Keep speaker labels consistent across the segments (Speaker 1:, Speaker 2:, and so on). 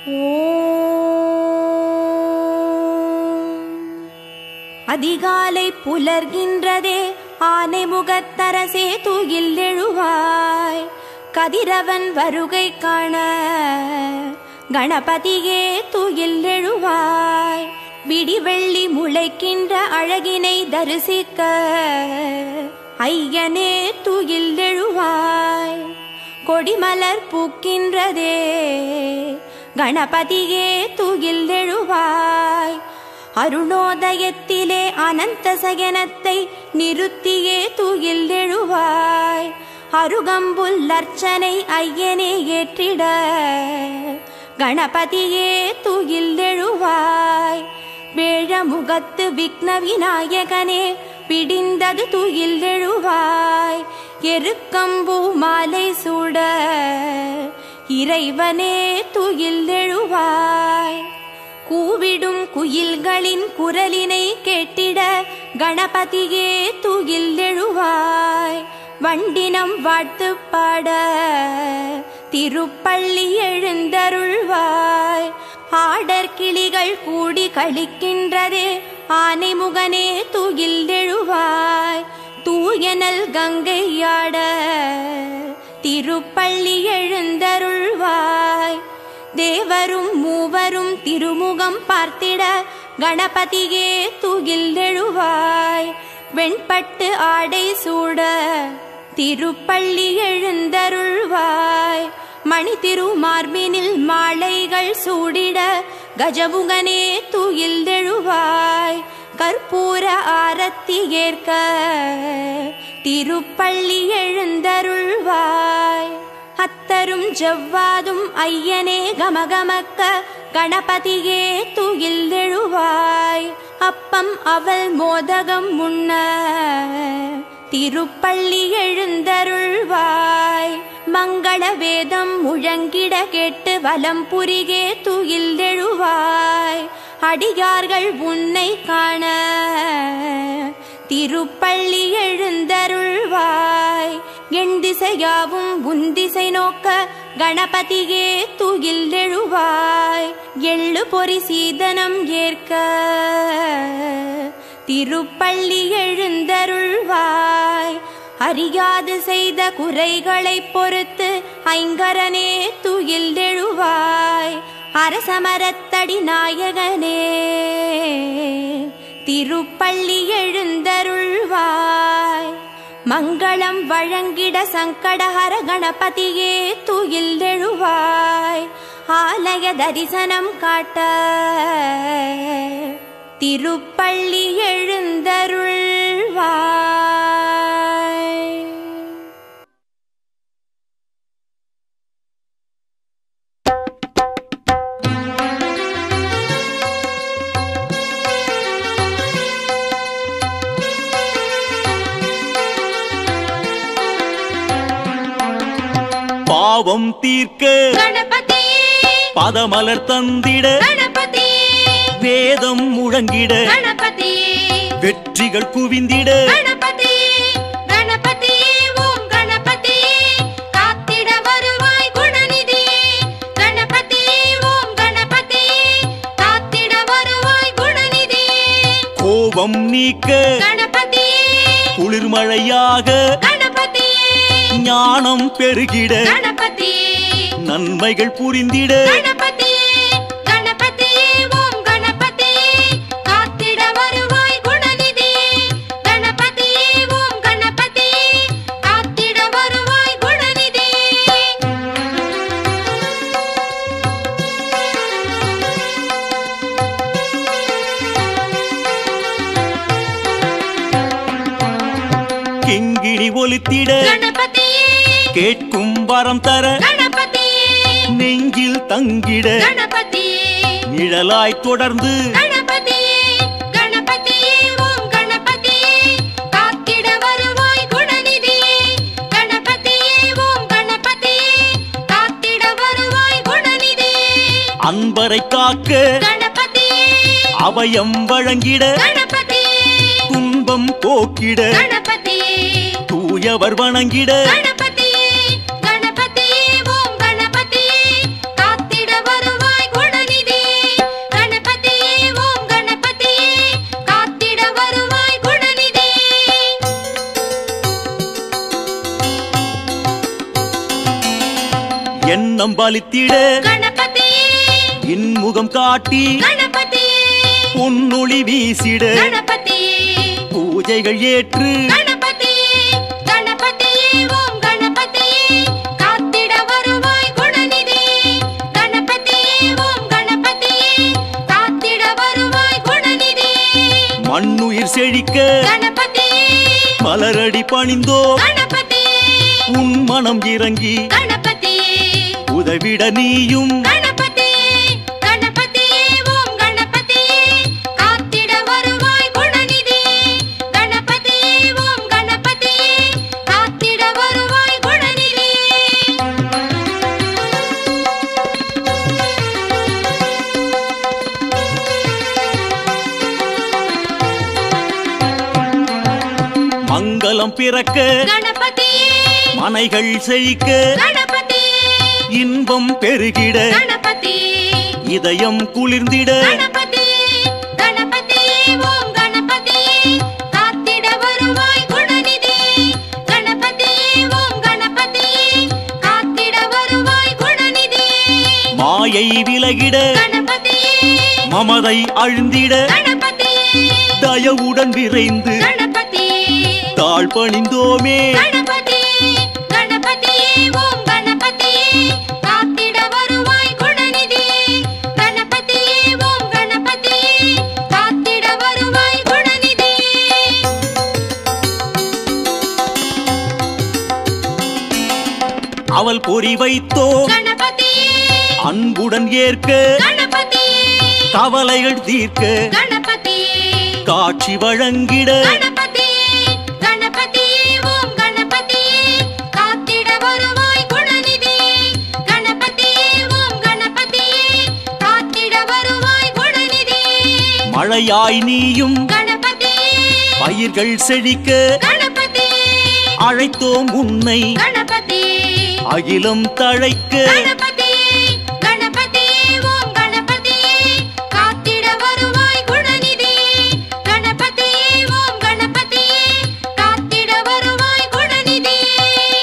Speaker 1: அதிகாலை புலர்கின்றதே ஆனை முகத்தரசே தூயில் எழுவாய் கதிரவன் வருகை காண கணபதியே தூயில் எழுவாய் விடிவெள்ளி முளைக்கின்ற அழகினை தரிசிக்க ஐயனே தூயில் எழுவாய் கொடிமலர் பூக்கின்றதே கணபதியே தூயில் எழுவாய் அருணோதயத்திலே அனந்த சயனத்தை நிறுத்தியே தூயில் எழுவாய் அருகம்புல் அர்ச்சனை ஐயனே ஏற்றிட கணபதியே தூயில் எழுவாய் வேழமுகத்து விக்ன விநாயகனே பிடிந்தது துயில் எழுவாய் எருக்கம்பூ மாலை சூட இறைவனே துயில் எழுவாய் கூவிடும் குயில்களின் குரலினை கேட்டிட கணபதியே துயில் எழுவாய் வண்டினம் வாழ்த்து பாட திருப்பள்ளி எழுந்தருள்வாய் ஆடர் கிளிகள் கூடி கழிக்கின்றதே ஆனைமுகனே தூயில் எழுவாய் தூயனல் கங்கையாட திருப்பள்ளி எழுந்தருள்வாய் தேவரும் மூவரும் திருமுகம் பார்த்திட கணபதியே தூகில் எழுவாய் வெண்பட்டு ஆடை சூட திருப்பள்ளி எழுந்தருள்வாய் மணி திருமார்பினில் மாலைகள் சூடிட கஜமுகனே தூயில் எழுவாய் கற்பூர ஆரத்தி ஏற்க திருப்பள்ளி எழுந்தருள்வாய் அத்தரும் ஜவ்வாதும் ஐயனே கமகமக்க கணபதியே தூயில் எழுவாய் அப்பம் அவள் மோதகம் முன்ன திருப்பள்ளி எழுந்தருள்வாய் மங்கள வேதம் முழங்கிட கேட்டு வலம் புரிகே துயில் எழுவாய் அடியார்கள் உன்னை காண திருப்பள்ளி எழுந்தருள்வாய் எண் திசையாவும் உன் திசை நோக்க கணபதியே துயில் எழுவாய் எள்ளு பொறி சீதனம் ஏற்க திருப்பள்ளி எழுந்தருள்வாய் அறியாது செய்த குறைகளை பொறுத்து ஐங்கரனே துயில் எழுவாய் அரசமரத்தடி நாயகனே திருப்பள்ளி எழுந்தருள்வாய் மங்களம் வழங்கிட சங்கடஹர கணபதியே துயில் எழுவாய் ஆலய தரிசனம் காட்ட திருப்பள்ளி எழுந்தருள்வாய்
Speaker 2: பாவம் தீர்க்க
Speaker 3: கணபதியே
Speaker 2: பதமலர் தந்திட
Speaker 3: கணபதியே
Speaker 2: வேதம் முழங்கிட
Speaker 3: கணபதியே
Speaker 2: வெற்றிகள் குவிந்திட
Speaker 3: கணபதியே கணபதியே ஓம் கணபதியே காத்திட வருவாய் குணநிதியே கணபதியே ஓம் கணபதியே காத்திட வருவாய் குணநிதியே
Speaker 2: கோபம் நீக்க
Speaker 3: கணபதியே
Speaker 2: குளிர்மழையாக
Speaker 3: கணபதியே
Speaker 2: ஞானம் பெருகிட
Speaker 3: கணபதியே
Speaker 2: நன்மைகள் புரிந்திட
Speaker 3: கணபதியே கணபதியே ஓம் கணபதியே காத்திட வருவாய் குணநிதியே கணபதியே ஓம் கணபதியே காத்திட வருவாய் குணநிதியே
Speaker 2: கிங்கிணி ஒலித்திட
Speaker 3: கணபதியே
Speaker 2: கேட்கும் வரம் தர
Speaker 3: கணபதியே
Speaker 2: நெஞ்சில் தங்கிட
Speaker 3: கணபதியே
Speaker 2: நிழலாய் தொடர்ந்து
Speaker 3: கணபதியே கணபதியே ஓம் கணபதியே காத்திட வருவாய் குணநிதியே கணபதியே ஓம் கணபதியே காத்திட வருவாய் குணநிதியே
Speaker 2: அன்பரை காக்க
Speaker 3: கணபதியே
Speaker 2: அபயம் வழங்கிட
Speaker 3: கணபதியே
Speaker 2: துன்பம் போக்கிட
Speaker 3: கணபதியே
Speaker 2: தூயவர் வணங்கிட
Speaker 3: கணபதியே கணபதியே ஓம் கணபதியே காத்திட வருவாய் குண
Speaker 2: எண்ணம் பலித்திட
Speaker 3: கணபதியே
Speaker 2: இன்முகம் காட்டி
Speaker 3: கணபதியே
Speaker 2: பொன்னொளி வீசிட
Speaker 3: கணபதியே
Speaker 2: பூஜைகள் ஏற்று
Speaker 3: கணபதியே கணபதியே ஓம் கணபதியே காத்திட வருவாய் குணநிதியே கணபதியே ஓம் கணபதியே காத்திட வருவாய் குணநிதியே
Speaker 2: மண்ணுயிர் செழிக்க
Speaker 3: கணபதியே
Speaker 2: மலரடி பணிந்தோ
Speaker 3: கணபதியே
Speaker 2: உன் மனம் இறங்கி
Speaker 3: கணபதியே
Speaker 2: உதவிட நீயும்
Speaker 3: கணபதியே கணபதியே ஓம் கணபதியே காத்திட வருவாய் குணநிதியே கணபதியே ஓம் கணபதியே காத்திட வருவாய் குணநிதியே
Speaker 2: மங்களம் பிறக்க
Speaker 3: கணபதியே
Speaker 2: மனைகள் செழிக்க
Speaker 3: கணபதியே
Speaker 2: இன்பம் பெருகிட
Speaker 3: கணபதியே
Speaker 2: இதயம் குளிர்ந்திட
Speaker 3: கணபதியே கணபதியே ஓம் கணபதியே காத்திட வருவாய் குணநிதியே கணபதியே ஓம் கணபதியே காத்திட வருவாய் குணநிதியே
Speaker 2: மாயை விலகிட
Speaker 3: கணபதியே
Speaker 2: மமதை அழுந்திட
Speaker 3: கணபதியே
Speaker 2: தயவுடன் விரைந்து
Speaker 3: கணபதியே
Speaker 2: தாழ் பணிந்தோமே
Speaker 3: கணபதியே கணபதியே ஓம் கணபதியே காத்திட வருவாய் குணநிதியே கணபதியே ஓம் கணபதியே காத்திட வருவாய் குணநிதியே
Speaker 2: அவள் பொறி வைத்தோ
Speaker 3: கணபதியே
Speaker 2: அன்புடன் ஏற்க
Speaker 3: கணபதியே
Speaker 2: கவலைகள் தீர்க்க
Speaker 3: கணபதியே
Speaker 2: காட்சி வழங்கிட
Speaker 3: கணபதியே கணபதியே ஓம் கணபதியே காத்திட வருவாய் குணநிதியே கணபதியே ஓம் கணபதியே காத்திட வருவாய் குணநிதியே
Speaker 2: மழையாய் நீயும்
Speaker 3: கணபதியே
Speaker 2: பயிர்கள் செழிக்க
Speaker 3: கணபதியே
Speaker 2: அழைத்தோம் உன்னை
Speaker 3: கணபதியே
Speaker 2: அகிலம் தழைக்க
Speaker 3: கணபதியே கணபதியே ஓம் கணபதியே காத்திட வருவாய் குணநிதியே கணபதியே ஓம் கணபதியே காத்திட வருவாய் குணநிதியே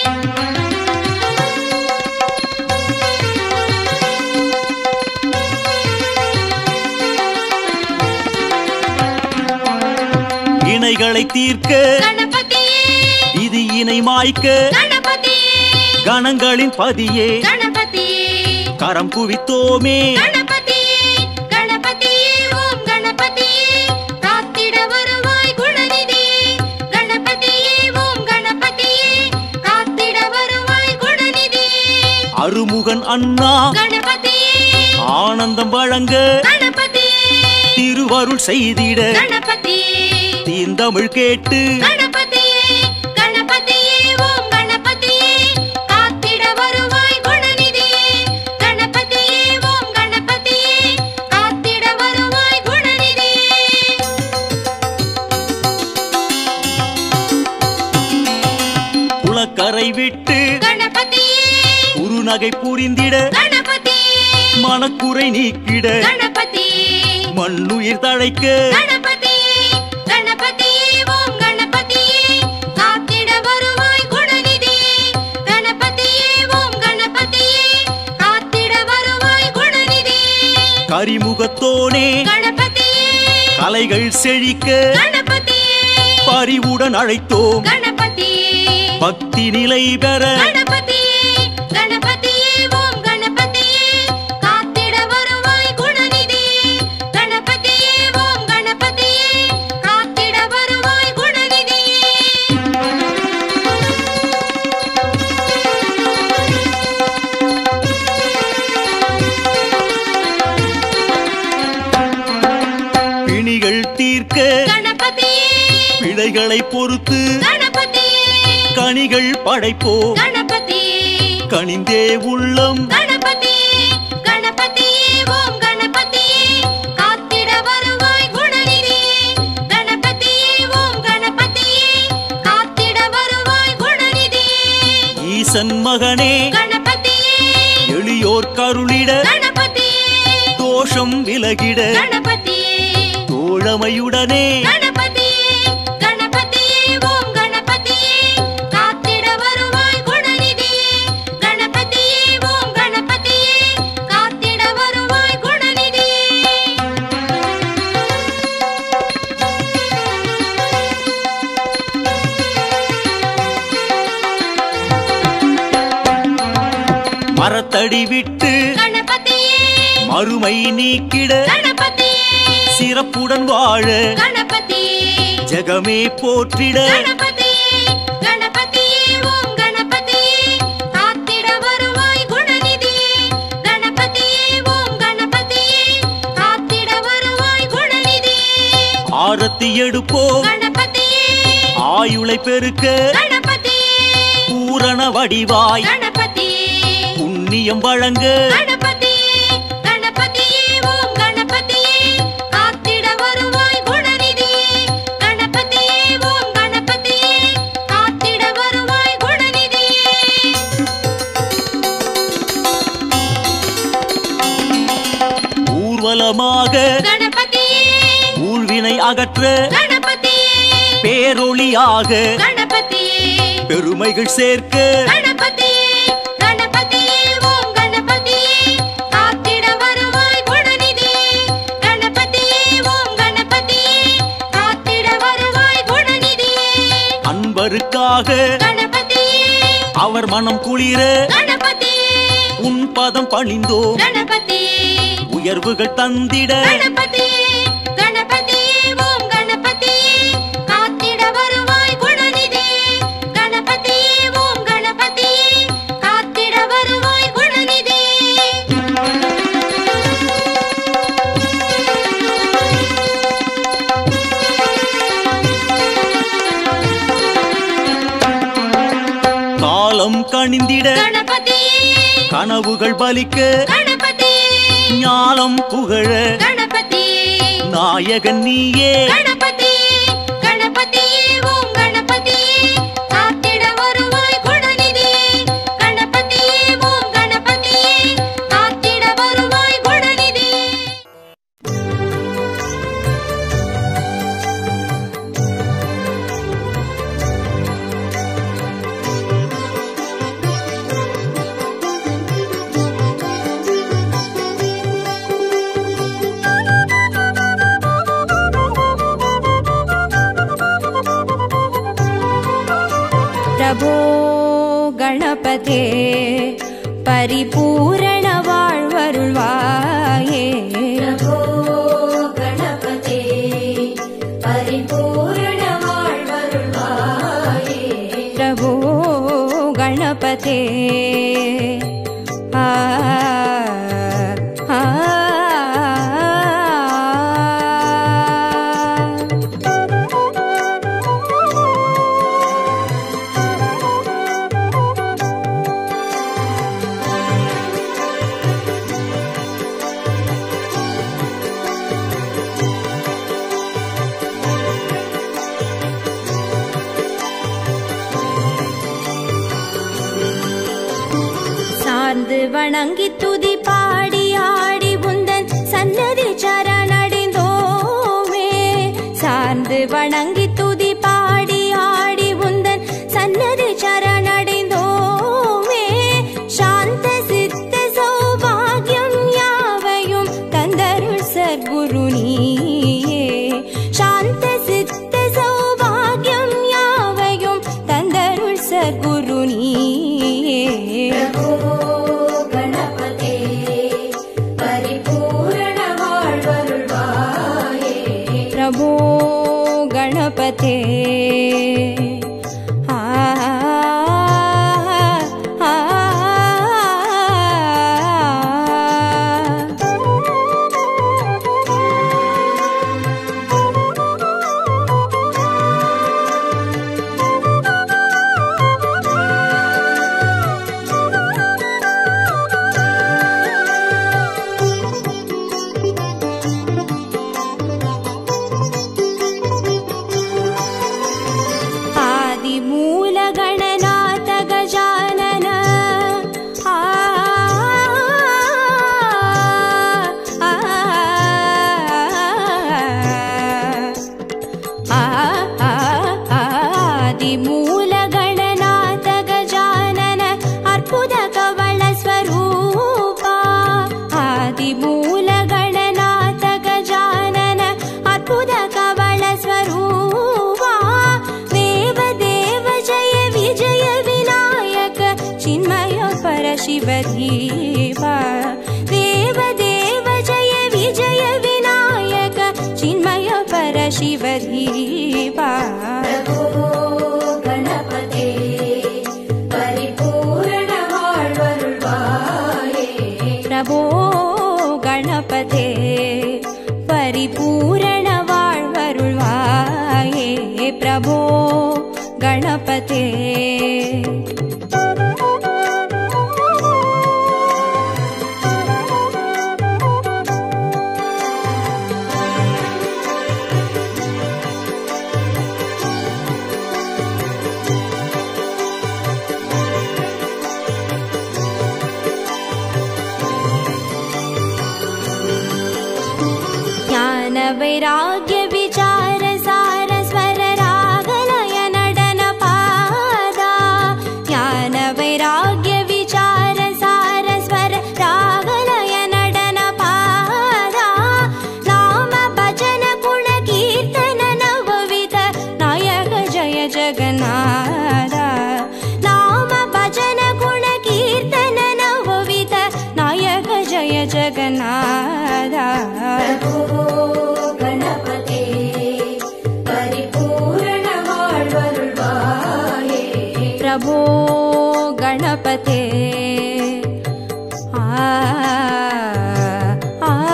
Speaker 2: இணைகளை தீர்க்க
Speaker 3: கணபதியே
Speaker 2: விதியினை மாய்க்க
Speaker 3: கணபதியே
Speaker 2: கணங்களின் பதியே
Speaker 3: கணபதியே
Speaker 2: கரம் குவித்தோமே
Speaker 3: கணபதியே கணபதியே ஓம் கணபதியே காத்திட வருவாய் குணநிதியே கணபதியே ஓம் கணபதியே காத்திட வருவாய் குணநிதியே
Speaker 2: அருமுகன் அண்ணா
Speaker 3: கணபதியே
Speaker 2: ஆனந்தம் வழங்க
Speaker 3: கணபதியே
Speaker 2: திருவருள் செய்திட
Speaker 3: கணபதியே
Speaker 2: தீந்தமிழ் கேட்டு
Speaker 3: கணபதியே கணபதியே ஓம் கணபதியே காத்திட வருவாய் குணநிதியே கணபதியே ஓம் கணபதியே காத்திட வருவாய் குணநிதியே
Speaker 2: குளக்கரை விட்டு
Speaker 3: கணபதியே
Speaker 2: குறுநகை புரிந்திட
Speaker 3: கணபதியே
Speaker 2: மனக்குறை நீக்கிட
Speaker 3: கணபதியே
Speaker 2: மண்ணுயிர் தழைக்க
Speaker 3: கணபதியே கணபதியே ஓம் கணபதியே காத்திட வருவாய் குணநிதியே கணபதியே ஓம் கணபதியே காத்திட வருவாய் குணநிதியே
Speaker 2: கரிமுகத்தோனே
Speaker 3: கணபதியே
Speaker 2: கலைகள் செழிக்க
Speaker 3: கணபதியே
Speaker 2: பரிவுடன் அழைத்தோம்
Speaker 3: கணபதியே
Speaker 2: பக்தி நிலை பெற
Speaker 3: கணபதியே கணபதியே ஓம் கணபதியே காத்திட வருவாய் குணநிதியே கணபதியே ஓம் கணபதியே காத்திட வருவாய் குணநிதியே
Speaker 2: பிணிகள் தீர்க்க
Speaker 3: கணபதியே
Speaker 2: பிழைகளை பொறுத்து
Speaker 3: கணபதியே
Speaker 2: கனிகள் படைப்போ
Speaker 3: கணபதியே
Speaker 2: கனிந்தே உள்ளம்
Speaker 3: கணபதியே கணபதியே ஓம் கணபதியே காத்திட வருவாய் குணநிதியே கணபதியே ஓம் கணபதியே காத்திட வருவாய் குணநிதியே
Speaker 2: ஈசன் மகனே
Speaker 3: கணபதியே
Speaker 2: எளியோர் கருளிட
Speaker 3: கணபதியே
Speaker 2: தோஷம் விலகிட
Speaker 3: கணபதியே
Speaker 2: தோழமையுடனே
Speaker 3: கணபதியே கணபதியே ஓம் கணபதியே காத்திட வருவாய் குணநிதியே கணபதியே ஓம்
Speaker 2: மரத்தடி விட்டு
Speaker 3: கணபதியே
Speaker 2: மறுமை நீக்கிட
Speaker 3: கணபதியே
Speaker 2: சிறப்புடன் வாழ
Speaker 3: கணபதியே
Speaker 2: ஜெகமே போற்றிட
Speaker 3: கணபதியே கணபதியே ஓம் கணபதியே காத்திட வருவாய் குணநிதியே கணபதியே ஓம் கணபதியே காத்திட வருவாய் குணநிதியே
Speaker 2: ஆரத்தி எடுப்போம்
Speaker 3: கணபதியே
Speaker 2: ஆயுளை பெருக்க
Speaker 3: கணபதியே
Speaker 2: பூரண வடிவாய்
Speaker 3: கணபதியே
Speaker 2: புண்ணியம் வழங்க
Speaker 3: கணபதியே கணபதியே ஓம் கணபதியே காத்திட வருவாய் குணநிதியே கணபதியே ஓம் கணபதியே காத்திட வருவாய் குணநிதியே
Speaker 2: ஊர்வலமாக
Speaker 3: கணபதியே
Speaker 2: ஊழ்வினை அகற்ற
Speaker 3: கணபதியே
Speaker 2: பேரொளியாக
Speaker 3: கணபதியே
Speaker 2: பெருமைகள் சேர்க்க
Speaker 3: கணபதியே கணபதியே ஓம் கணபதியே காத்திட வருவாய் குணநிதியே கணபதியே ஓம் கணபதியே காத்திட வருவாய் குணநிதியே
Speaker 2: அன்பருக்காக
Speaker 3: கணபதியே
Speaker 2: அவர் மனம் குளிர
Speaker 3: கணபதியே
Speaker 2: உன் பதம் பணிந்தோம்
Speaker 3: கணபதியே
Speaker 2: உயர்வுகள் தந்திட
Speaker 3: கணபதியே கணபதியே ஓம் கணபதியே காத்திட வருவாய் குணநிதியே கணபதியே ஓம் கணபதியே காத்திட வருவாய் குணநிதியே
Speaker 2: காலம் கணிந்திட
Speaker 3: கணபதியே
Speaker 2: கனவுகள் பலிக்க
Speaker 3: கணபதியே
Speaker 2: ஞானம் புகழ
Speaker 3: கணபதியே
Speaker 2: நாயகன் நீயே
Speaker 3: கணபதியே கணபதியே ஓம் கணபதியே காத்திட வருவாய் குணநிதியே கணபதியே ஓம் கணபதியே காத்திட வருவாய் குணநிதியே
Speaker 1: பிரபோ கணபதே பரிபூரண வாழ்வருள்வாயே
Speaker 4: பிரபோ கணபதே பரிபூரண வாழ்வருள்வாயே
Speaker 1: பிரபோ கணபதே ஆ ஆ சார்ந்து வணங்கி துதி பாடி ஆடி உந்தன் சன்னதி சரணடைந்தோமே சார்ந்து வணங்கி துதி பாடி ஆடி உந்தன் சன்னதி சரணடைந்தோமே சாந்த சித்த சௌபாகியம் யாவையும் தந்தருள் சர்க்குரு நீயே சாந்த சித்த சௌபாகியம் யாவையும் தந்தருள் சர்க்குரு நீயே
Speaker 4: பிரபோ கணபதே பரிபூரண வாழ்வருள்வாயே
Speaker 1: பிரபோ கணபதே परशिवधीवा देव देव जय विजय विनायक चिन्मय परशिवधीवा
Speaker 4: प्रभो गणपते परिपूर्ण வாழ்வருள்வாயே
Speaker 1: प्रभो गणपते परिपूर्ण வாழ்வருள்வாயே प्रभो गणपते ज्ञान वैराग्य विचार सार स्वर रागलय नडन पादा ज्ञान वैराग्य विचार सार स्वर रागलय नडन पादा नाम भजन गुण कीर्तन नवविध नायक जय जगन्नाथ नाम भजन गुण कीर्तन नवविध नायक जय जगन्नाथ
Speaker 4: प्रभो गणपते परिपूर्ण வாழ்வருள்வாயே
Speaker 1: प्रभो गणपते आ आ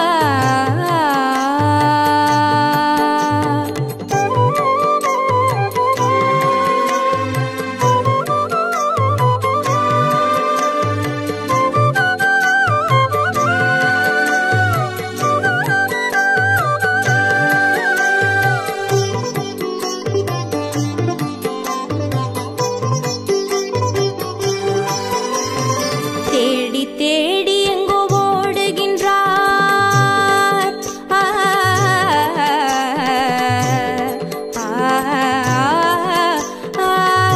Speaker 1: தேடி தேடி எங்கோ ஓடுகின்றார் ஆ, ஆ, ஆ,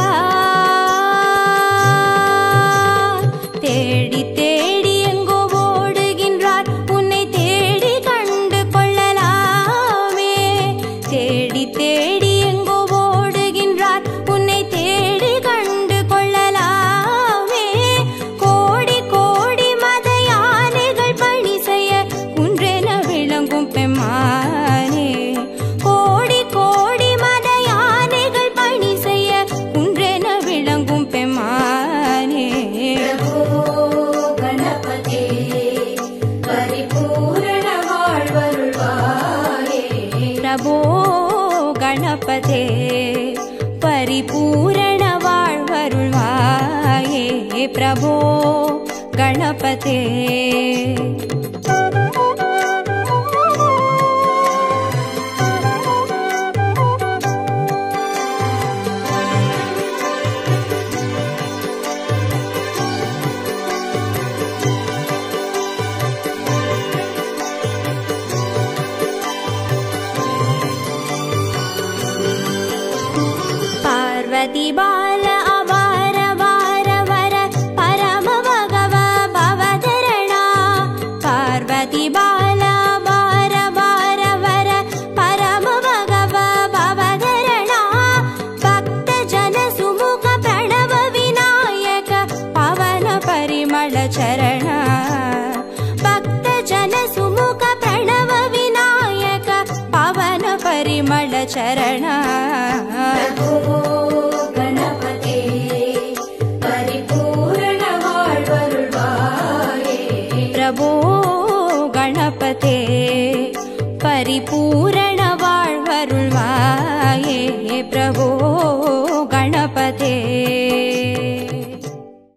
Speaker 1: தேடி தேடி எங்கோ ஓடுகின்றார் உன்னை தேடி கண்டு கொள்ளலாமே தேடி தேடி எங்கோ ஓடுகின்றார் உன்னை தேடி கண்டு கொள்ளலாமே கோடி கோடி மத யானைகள் பணி செய்ய குன்றென விளங்கும் பெம்மானே கோடி கோடி மத யானைகள் பணி செய்ய குன்றென விளங்கும் பெம்மானே
Speaker 4: प्रभो गणपते परिपूर्ण வாழ்வருள்வாயே
Speaker 1: प्रभो गणपते परिपूर्ण வாழ்வருள்வாயே प्रभो गणपते பார்வதி பால அபார வார வர பரம பகவ பவதரணா பார்வதி பால அபார வார வர பரம பகவ பவதரணா பக்த ஜன சுமுக பிரணவ விநாயக பவன பரிமள சரண பக்த ஜன சுமுக பிரணவ விநாயக பவன பரிமள சரண
Speaker 4: प्रभो गणपते परिपूर्ण வாழ்வருள்வாயே
Speaker 1: प्रभो गणपते परिपूर्ण வாழ்வருள்வாயே प्रभो